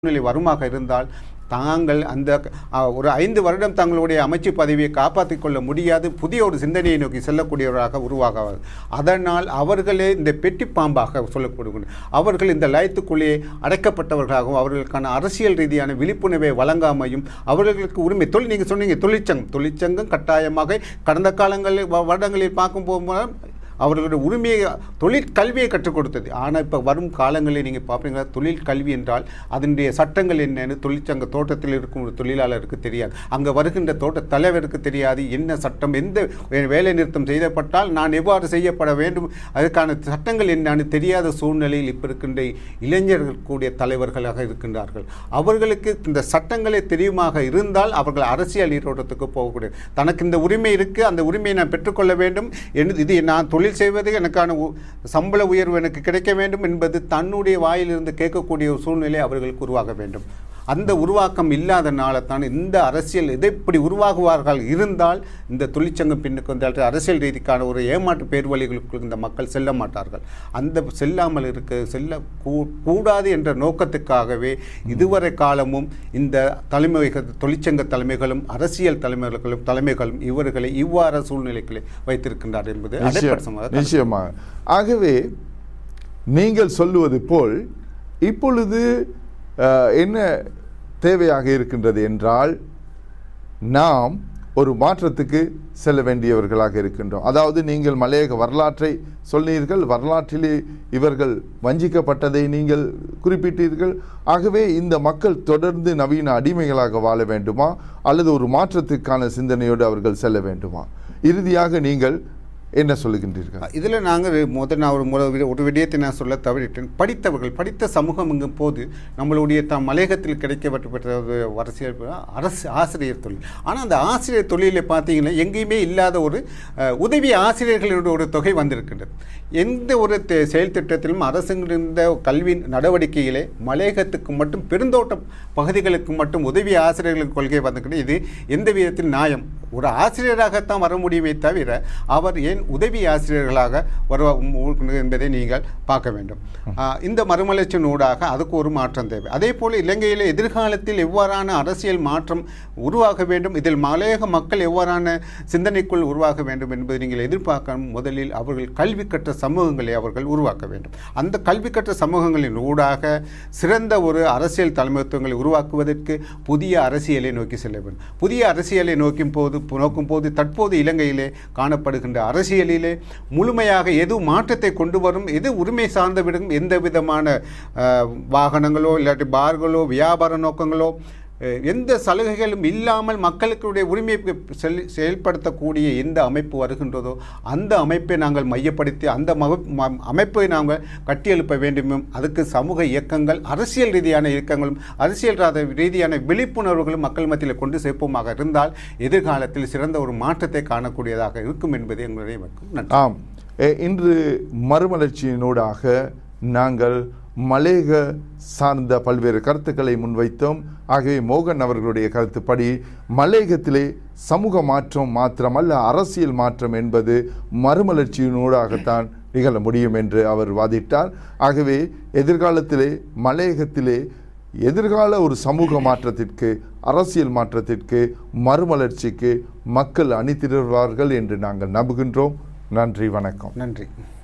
சூழ்நிலை வருமாக இருந்தால் தாங்கள் அந்த அ, ஒரு ஐந்து வருடம் தங்களுடைய அமைச்சு பதவியை காப்பாற்றிக் கொள்ள முடியாது புதிய ஒரு சிந்தனையை நோக்கி செல்லக்கூடியவராக உருவாக அதனால் அவர்களே இந்த பெட்டி பாம்பாக சொல்லக்கூடிய அவர்கள் இந்த லயத்துக்குள்ளே அடைக்கப்பட்டவர்களாகவும் அவர்களுக்கான அரசியல் ரீதியான விழிப்புணர்வை வழங்காமையும் அவர்களுக்கு உரிமை தொழில் நீங்கள் சொன்னீங்க தொழிற்சங்கம் தொழிற்சங்கம் கட்டாயமாக கடந்த காலங்களில் வ- வருடங்களில் பார்க்கும் போகும்போது அவர்களுடைய உரிமையை தொழில் கல்வியை கற்றுக் கொடுத்தது ஆனால் இப்போ வரும் காலங்களில் நீங்கள் பார்ப்பீங்களா தொழில் கல்வி என்றால் அதனுடைய சட்டங்கள் என்னன்னு தொழிற்சங்க தோட்டத்தில் இருக்கும் ஒரு தொழிலாளருக்கு தெரியாது அங்கே வருகின்ற தோட்ட தலைவருக்கு தெரியாது என்ன சட்டம் எந்த வே- வேலை நிறுத்தம் செய்யப்பட்டால் நான் எவ்வாறு செய்யப்பட வேண்டும் அதற்கான சட்டங்கள் என்னன்னு தெரியாத சூழ்நிலையில் இப்போ இருக்கின்ற இளைஞர்கள் கூடிய தலைவர்களாக இருக்கின்றார்கள் அவர்களுக்கு இந்த சட்டங்களே தெரியுமாக இருந்தால் அவர்கள் அரசியல் நீரோட்டத்துக்கு போகக்கூடிய தனக்கு இந்த உரிமை இருக்குது அந்த உரிமையை நான் பெற்றுக்கொள்ள வேண்டும் என்று இது நான் தொழில் செய்வது எனக்கான உ- சம்பள உயர்வு எனக்கு கிடைக்க வேண்டும் என்பது தன்னுடைய வாயிலிருந்து கேட்கக்கூடிய ஒரு சூழ்நிலை அவர்களுக்கு உருவாக வேண்டும் அந்த உருவாக்கம் இல்லாதனால தான் இந்த அரசியல் இதை இப்படி உருவாகுவார்கள் இருந்தால் இந்த தொழிற்சங்கம் பின்னுக்கு வந்தால் அரசியல் ரீதிக்கான ஒரு ஏமாற்று பேர்வழிகளுக்கு இந்த மக்கள் செல்ல மாட்டார்கள் அந்த செல்லாமல் இருக்க செல்ல கூ- கூடாது என்ற நோக்கத்துக்காகவே இதுவரை காலமும் இந்த தலைமை தொழிற்சங்க தலைமைகளும் அரசியல் தலைமைகளும் தலைமைகளும் இவர்களை இவ்வாறு சூழ்நிலைகளை வைத்திருக்கின்றார் என்பது நிச்சயம், அடைப்படுத்தமாக கருத்து. நிச்சயமாக ஆகவே நீங்கள் சொல்லுவது போல் இப்பொழுது அஹ், என்ன தேவையாக இருக்கின்றது என்றால் நாம் ஒரு மாற்றத்துக்கு செல்ல வேண்டியவர்களாக இருக்கின்றோம் அதாவது நீங்கள் மலையக வரலாற்றை சொன்னீர்கள் வரலாற்றிலே இவர்கள் வஞ்சிக்கப்பட்டதை நீங்கள் குறிப்பிட்டீர்கள் ஆகவே இந்த மக்கள் தொடர்ந்து நவீன அடிமைகளாக வாழ வேண்டுமா அல்லது ஒரு மாற்றத்துக்கான சிந்தனையோடு அவர்கள் செல்ல வேண்டுமா இறுதியாக நீங்கள் என்ன சொல்லுகின்றீர்கள் இதில் நாங்கள் முதல் நான் ஒரு முறை வி- ஒரு விடயத்தை நான் சொல்ல தவறிட்டேன் படித்தவர்கள் படித்த சமூகம் எங்கும் போது நம்மளுடைய த மலையகத்தில் கிடைக்கப்பட்ட ஒரு அரசியல் ப- அரசு ஆசிரியர் தொழில் ஆனால் அந்த ஆசிரியர் தொழிலை பார்த்தீங்கன்னா எங்கேயுமே இல்லாத ஒரு அஹ், உதவி ஆசிரியர்களுடைய ஒரு தொகை வந்திருக்கின்றது எந்த ஒரு தே- செயல் திட்டத்திலும் அரசுங்கிருந்த கல்வி நடவடிக்கையிலே மலையகத்துக்கு மட்டும் பெருந்தோட்ட பகுதிகளுக்கு மட்டும் உதவி ஆசிரியர்களுக்கு கொள்கை வந்திருக்கிறது இது எந்த விதத்தில் நியாயம் ஒரு ஆசிரியராகத்தான் வர முடியுமே தவிர அவர் ஏன் உதவி ஆசிரியர்களாக வர என்பதை நீங்கள் பார்க்க வேண்டும் ஆஹ் இந்த மறுமலர்ச்சியின் ஊடாக அதுக்கு ஒரு மாற்றம் தேவை அதே போல் இலங்கையில் எதிர்காலத்தில் எவ்வாறான அரசியல் மாற்றம் உருவாக வேண்டும் இதில் மலையக மக்கள் எவ்வாறான சிந்தனைக்குள் உருவாக வேண்டும் என்பதை நீங்கள் எதிர்பார்க்கணும் முதலில் அவர்கள் கல்வி கற்ற சமூகங்களை அவர்கள் உருவாக்க வேண்டும் அந்த கல்வி கற்ற சமூகங்களின் ஊடாக சிறந்த ஒரு அரசியல் தலைமைத்துவங்களை உருவாக்குவதற்கு புதிய அரசியலை நோக்கி செல்ல வேண்டும் புதிய அரசியலை நோக்கும் போது நோக்கும் போது தற்போது இலங்கையிலே காணப்படுகின்ற அரசியலிலே முழுமையாக எது மாற்றத்தை கொண்டு வரும் எது உரிமை சார்ந்து விடும் எந்த விதமான அஹ், வாகனங்களோ இல்லாட்டி பார்களோ வியாபார நோக்கங்களோ அஹ், எந்த சலுகைகளும் இல்லாமல் மக்களுடைய உரிமையை செல் செயல்படுத்தக்கூடிய எந்த அமைப்பு வருகின்றதோ அந்த அமைப்பை நாங்கள் மையப்படுத்தி அந்த மக- ம- அமைப்பை நாங்கள் கட்டியெழுப்ப வேண்டுமும் அதுக்கு சமூக இயக்கங்கள் அரசியல் ரீதியான இயக்கங்களும் அரசியல் ராத- ரீதியான விழிப்புணர்வுகளும் மக்கள் மத்தியில் கொண்டு சேர்ப்போமாக இருந்தால் எதிர்காலத்தில் சிறந்த ஒரு மாற்றத்தை காணக்கூடியதாக இருக்கும் என்பது எங்களுடைய வணக்கம் நன்றி ஆம் எ- இன்று மறுமலர்ச்சியினூடாக நாங்கள் மலேக சார்ந்த பல்வேறு கருத்துக்களை முன்வைத்தோம் ஆகவே மோகன் அவர்களுடைய கருத்துப்படி மலேகத்திலே சமூக மாற்றம் மாத்திரமல்ல அரசியல் மாற்றம் என்பது மறுமலர்ச்சியினூடாகத்தான் நிகழ முடியும் என்று அவர் வாதிட்டார் ஆகவே எதிர்காலத்திலே மலையகத்திலே எதிர்கால ஒரு சமூக மாற்றத்திற்கு அரசியல் மாற்றத்திற்கு மறுமலர்ச்சிக்கு மக்கள் அணிதிரள்வார்கள் என்று நாங்கள் நம்புகின்றோம் நன்றி வணக்கம் நன்றி